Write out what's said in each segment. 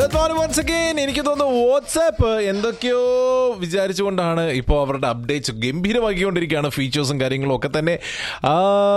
Good morning once again എനിക്ക് തോന്നുന്നു WhatsApp എന്തൊക്കെയോ വിചാരിച്ചുകൊണ്ടാണ് ഇപ്പോൾ അവരുടെ അപ്ഡേറ്റ്സ് ഗംഭീരമാക്കിക്കൊണ്ടിരിക്കുകയാണ് ഫീച്ചേഴ്സും കാര്യങ്ങളും ഒക്കെ തന്നെ ആ,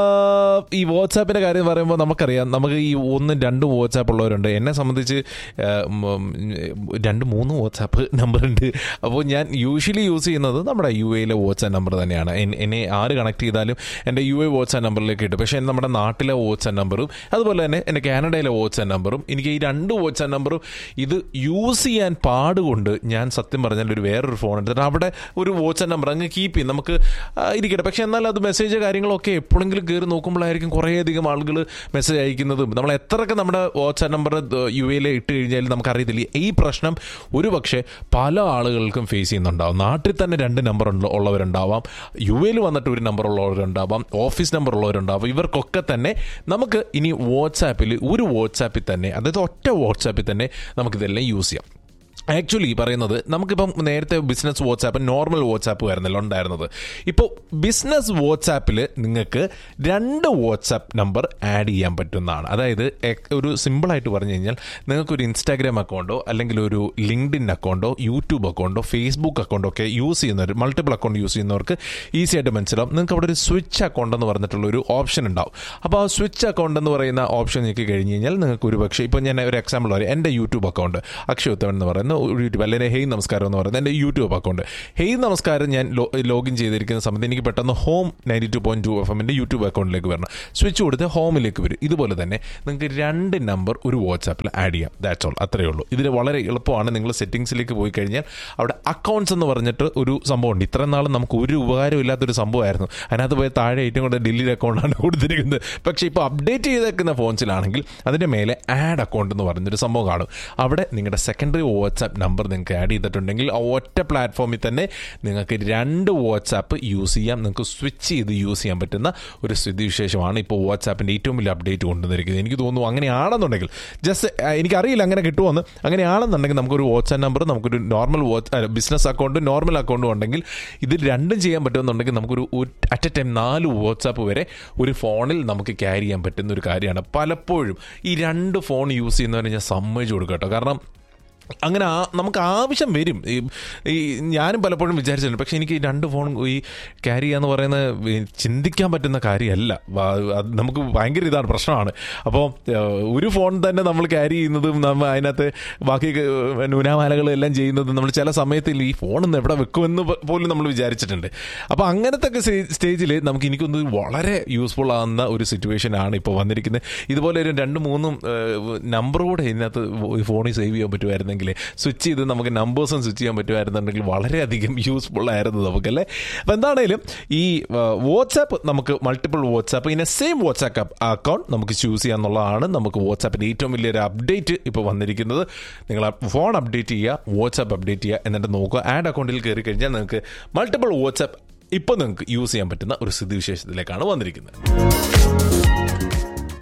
ഈ വാട്സാപ്പിന്റെ കാര്യം പറയുമ്പോൾ നമുക്കറിയാം നമുക്ക് ഈ ഒന്നും രണ്ടും വാട്സാപ്പ് ഉള്ളവരുണ്ട് എന്നെ സംബന്ധിച്ച് ആ, ഉം, രണ്ട് മൂന്ന് വാട്സാപ്പ് നമ്പർ ഉണ്ട് അപ്പോൾ ഞാൻ യൂഷ്വലി യൂസ് ചെയ്യുന്നത് നമ്മുടെ യു എയിലെ വാട്സാപ്പ് നമ്പർ തന്നെയാണ് എൻ- എന്നെ ആര് കണക്ട് ചെയ്താലും എൻ്റെ യു എ വാട്സാപ്പ് നമ്പറിലേക്ക് കിട്ടും പക്ഷേ നമ്മുടെ നാട്ടിലെ വാട്സാപ്പ് നമ്പറും അതുപോലെ തന്നെ എൻ്റെ കാനഡയിലെ വാട്സാപ്പ് നമ്പറും എനിക്ക് ഈ രണ്ട് വാട്സാപ്പ് നമ്പറും ഇത് യൂസ് ചെയ്യാൻ പാടുകൊണ്ട് ഞാൻ സത്യം പറഞ്ഞാൽ ഒരു വേറൊരു ഫോൺ എടുത്തിട്ട് അവിടെ ഒരു വാട്സാപ്പ് നമ്പർ അങ്ങ് കീപ്പ് ചെയ്യും നമുക്ക് ആ, ഇരിക്കട്ടെ പക്ഷേ എന്നാൽ അത് മെസ്സേജ് കാര്യങ്ങളൊക്കെ എപ്പോഴെങ്കിലും കയറി നോക്കുമ്പോഴായിരിക്കും കുറേയധികം ആളുകൾ മെസ്സേജ് അയക്കുന്നതും നമ്മൾ എത്രയൊക്കെ നമ്മുടെ വാട്സാപ്പ് നമ്പർ യു എയിൽ ഇട്ട് കഴിഞ്ഞാൽ നമുക്കറിയത്തില്ല ഈ പ്രശ്നം ഒരു പക്ഷേ പല ആളുകൾക്കും ഫേസ് ചെയ്യുന്നുണ്ടാവും നാട്ടിൽ തന്നെ രണ്ട് നമ്പർ ഉള്ളവരുണ്ടാവാം യു എയിൽ വന്നിട്ട് ഒരു നമ്പർ ഉള്ളവരുണ്ടാവാം ഓഫീസ് നമ്പർ ഉള്ളവരുണ്ടാവാം ഇവർക്കൊക്കെ തന്നെ നമുക്ക് ഇനി വാട്സാപ്പിൽ ഒരു വാട്സാപ്പിൽ തന്നെ അതായത് ഒറ്റ വാട്സാപ്പിൽ തന്നെ നമുക്കിതെല്ലാം യൂസ് ചെയ്യാം ആക്ച്വലി പറയുന്നത് നമുക്കിപ്പം നേരത്തെ ബിസിനസ് വാട്സാപ്പ് നോർമൽ വാട്സാപ്പ് ആയിരുന്നല്ലോ ഉണ്ടായിരുന്നത് ഇപ്പോൾ ബിസിനസ് വാട്സാപ്പിൽ നിങ്ങൾക്ക് രണ്ട് വാട്സാപ്പ് നമ്പർ ആഡ് ചെയ്യാൻ പറ്റുന്നതാണ് അതായത് എ- ഒരു സിമ്പിളായിട്ട് പറഞ്ഞു കഴിഞ്ഞാൽ നിങ്ങൾക്കൊരു ഇൻസ്റ്റാഗ്രാം അക്കൗണ്ടോ അല്ലെങ്കിൽ ഒരു ലിങ്ക്ഡിൻ അക്കൗണ്ടോ യൂട്യൂബ് അക്കൗണ്ടോ ഫേസ്ബുക്ക് അക്കൗണ്ടോ ഒക്കെ യൂസ് ചെയ്യുന്നവർ മൾട്ടിപ്പിൾ അക്കൗണ്ട് യൂസ് ചെയ്യുന്നവർക്ക് ഈസി ആയിട്ട് മനസ്സിലാവും നിങ്ങൾക്ക് അവിടെ ഒരു സ്വിച്ച് അക്കൗണ്ട് എന്ന് പറഞ്ഞിട്ടുള്ള ഒരു ഓപ്ഷൻ ഉണ്ടാവും അപ്പോൾ ആ സ്വിച്ച് അക്കൗണ്ട് എന്ന് പറയുന്ന ഓപ്ഷൻ ഞെക്കി കഴിഞ്ഞ് കഴിഞ്ഞാൽ നിങ്ങൾക്ക് ഒരു പക്ഷേ ഇപ്പോൾ ഞാൻ ഒരു എക്സാമ്പിൾ പറയാം എൻ്റെ യൂട്യൂബ് അക്കൗണ്ട് അക്ഷയോത്തമൻ എന്ന് പറയുന്ന ഒരു യൂട്യൂബ് അല്ലെങ്കിൽ ഹെയ് നമസ്കാരം എന്ന് പറയുന്നത് എൻ്റെ യൂട്യൂബ് അക്കൗണ്ട് ഹെയ് നമസ്കാരം ഞാൻ ലോഗിൻ ചെയ്തിരിക്കുന്ന സമയത്ത് എനിക്ക് പെട്ടെന്ന് home ninety two point two F എമ്മിൻ്റെ യൂട്യൂബ് അക്കൗണ്ടിലേക്ക് വരണം സ്വിച്ച് കൊടുത്ത് ഹോമിലേക്ക് വരും ഇതുപോലെ തന്നെ നിങ്ങൾക്ക് രണ്ട് നമ്പർ ഒരു വാട്സാപ്പിൽ ആഡ് ചെയ്യാം ദാറ്റ്സ് ഓൾ അത്രയേ ഉള്ളൂ ഇതിൽ വളരെ എളുപ്പമാണ് നിങ്ങൾ സെറ്റിംഗ്സിലേക്ക് പോയി കഴിഞ്ഞാൽ അവിടെ അക്കൗണ്ട്സ് എന്ന് പറഞ്ഞിട്ട് ഒരു സംഭവമുണ്ട് ഇത്രയും നാളും നമുക്ക് ഒരു ഉപകാരം ഇല്ലാത്തൊരു സംഭവമായിരുന്നു അതിനകത്ത് പോയി താഴെ ഏറ്റവും കൂടുതൽ ഡില്ലി അക്കൗണ്ടാണ് കൊടുത്തിരിക്കുന്നത് പക്ഷേ ഇപ്പോൾ അപ്ഡേറ്റ് ചെയ്തേക്കുന്ന ഫോൺസിലാണെങ്കിൽ അതിൻ്റെ മേലെ ആഡ് അക്കൗണ്ട് എന്ന് പറഞ്ഞൊരു സംഭവം കാണും അവിടെ നിങ്ങളുടെ സെക്കൻഡറി വാട്സാപ്പ് നമ്പർ നിങ്ങൾക്ക് ആഡ് ചെയ്തിട്ടുണ്ടെങ്കിൽ ആ ഒറ്റ പ്ലാറ്റ്ഫോമിൽ തന്നെ നിങ്ങൾക്ക് രണ്ട് വാട്സാപ്പ് യൂസ് ചെയ്യാം നിങ്ങൾക്ക് സ്വിച്ച് ചെയ്ത് യൂസ് ചെയ്യാൻ പറ്റുന്ന ഒരു സ്ഥിതിവിശേഷമാണ് ഇപ്പോൾ വാട്സാപ്പിൻ്റെ ഏറ്റവും വലിയ അപ്ഡേറ്റ് കൊണ്ടുവന്നിരിക്കുന്നത് എനിക്ക് തോന്നുന്നു അങ്ങനെയാണെന്നുണ്ടെങ്കിൽ ജസ്റ്റ് എനിക്കറിയില്ല അങ്ങനെ കിട്ടുമെന്ന് അങ്ങനെയാണെന്നുണ്ടെങ്കിൽ നമുക്കൊരു വാട്സാപ്പ് നമ്പർ നമുക്കൊരു normal what's business account normal അക്കൗണ്ടും ഉണ്ടെങ്കിൽ ഇത് രണ്ടും ചെയ്യാൻ പറ്റുമെന്നുണ്ടെങ്കിൽ നമുക്കൊരു അറ്റ് എ ടൈം നാല് വാട്സാപ്പ് വരെ ഒരു ഫോണിൽ നമുക്ക് ക്യാരി ചെയ്യാൻ പറ്റുന്ന ഒരു കാര്യമാണ് പലപ്പോഴും ഈ രണ്ട് ഫോൺ യൂസ് ചെയ്യുന്നവരെ ഞാൻ സമ്മതിച്ചു കൊടുക്കാം കേട്ടോ കാരണം അങ്ങനെ ആ നമുക്ക് ആവശ്യം വരും ഈ ഈ ഞാനും പലപ്പോഴും വിചാരിച്ചിട്ടുണ്ട് പക്ഷേ എനിക്ക് ഈ രണ്ട് ഫോൺ ഈ ക്യാരി ചെയ്യാന്ന് പറയുന്നത് ഈ ചിന്തിക്കാൻ പറ്റുന്ന കാര്യമല്ല വാ- അത് നമുക്ക് ഭയങ്കര ഇതാണ് പ്രശ്നമാണ് അപ്പോൾ ഒരു ഫോൺ തന്നെ നമ്മൾ ക്യാരി ചെയ്യുന്നതും നമ്മൾ അതിനകത്ത് ബാക്കി ന്യൂനാമാലകളും എല്ലാം ചെയ്യുന്നതും നമ്മൾ ചില സമയത്തിൽ ഈ ഫോൺ ഒന്ന് എവിടെ വെക്കുമെന്ന് പ- പോലും നമ്മൾ വിചാരിച്ചിട്ടുണ്ട് അപ്പോൾ അങ്ങനത്തെ ഒക്കെ സ്റ്റേജിൽ നമുക്ക് എനിക്കൊന്ന് വളരെ യൂസ്ഫുൾ ആകുന്ന ഒരു സിറ്റുവേഷൻ ആണ് ഇപ്പോൾ വന്നിരിക്കുന്നത് ഇതുപോലെ ഒരു രണ്ട് മൂന്നും നമ്പർ കൂടെ ഇതിനകത്ത് ഫോണിൽ സേവ് ചെയ്യാൻ പറ്റുമായിരുന്നെങ്കിൽ സ്വിച്ച് ചെയ്ത് നമുക്ക് നമ്പേഴ്സും സ്വിച്ച് ചെയ്യാൻ പറ്റുമായിരുന്നുണ്ടെങ്കിൽ വളരെയധികം യൂസ്ഫുൾ ആയിരുന്നു നമുക്കല്ലേ അപ്പോൾ എന്താണേലും ഈ വാട്സാപ്പ് നമുക്ക് മൾട്ടിപ്പിൾ വാട്സാപ്പ് ഇങ്ങനെ സെയിം വാട്സാപ്പ് അക്കൗണ്ട് നമുക്ക് ചൂസ് ചെയ്യാന്നുള്ളതാണ് നമുക്ക് വാട്സാപ്പിൻ്റെ ഏറ്റവും വലിയൊരു അപ്ഡേറ്റ് ഇപ്പോൾ വന്നിരിക്കുന്നത് നിങ്ങൾ ഫോൺ അപ്ഡേറ്റ് ചെയ്യുക വാട്സാപ്പ് അപ്ഡേറ്റ് ചെയ്യുക എന്നിട്ട് നോക്കുക ആഡ് അക്കൗണ്ടിൽ കയറി കഴിഞ്ഞാൽ നിങ്ങൾക്ക് മൾട്ടിപ്പിൾ വാട്സാപ്പ് ഇപ്പോൾ നിങ്ങൾക്ക് യൂസ് ചെയ്യാൻ പറ്റുന്ന ഒരു സ്ഥിതിവിശേഷത്തിലേക്കാണ് വന്നിരിക്കുന്നത്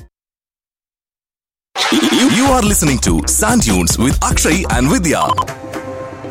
You, you are listening to Sand Dunes with Akshay and Vidya.